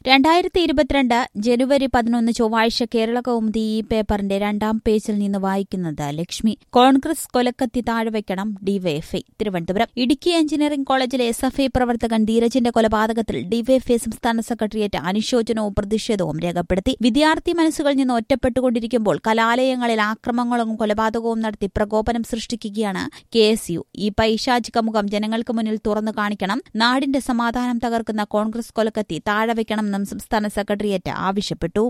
രണ്ടായിരത്തി ഇരുപത്തിരണ്ട് ജനുവരി പതിനൊന്ന് ചൊവ്വാഴ്ച കേരള കൗമുദി ഈ പേപ്പറിന്റെ രണ്ടാം പേജിൽ നിന്ന് വായിക്കുന്നത് ലക്ഷ്മി കോൺഗ്രസ് കൊലക്കത്തി താഴ്വയ്ക്കണം ഡിവൈഎഫ്ഐ തിരുവനന്തപുരം ഇടുക്കി എഞ്ചിനീയറിംഗ് കോളേജിലെ എസ് എഫ് ഐ പ്രവർത്തകൻ ധീരജിന്റെ കൊലപാതകത്തിൽ ഡിവൈഎഫ്ഐ സംസ്ഥാന സെക്രട്ടേറിയറ്റ് അനുശോചനവും പ്രതിഷേധവും രേഖപ്പെടുത്തി വിദ്യാർത്ഥി മനസ്സുകളിൽ നിന്ന് ഒറ്റപ്പെട്ടുകൊണ്ടിരിക്കുമ്പോൾ കലാലയങ്ങളിൽ ആക്രമണങ്ങളും കൊലപാതകവും നടത്തി പ്രകോപനം സൃഷ്ടിക്കുകയാണ് കെ എസ് യു ഈ പൈശാചിക മുഖം ജനങ്ങൾക്ക് മുന്നിൽ തുറന്നു കാണിക്കണം നാടിന്റെ സമാധാനം തകർക്കുന്ന കോൺഗ്രസ് കൊലക്കത്തി താഴെ വയ്ക്കണമെന്നും സംസ്ഥാന സെക്രട്ടേറിയറ്റ് ആവശ്യപ്പെട്ടു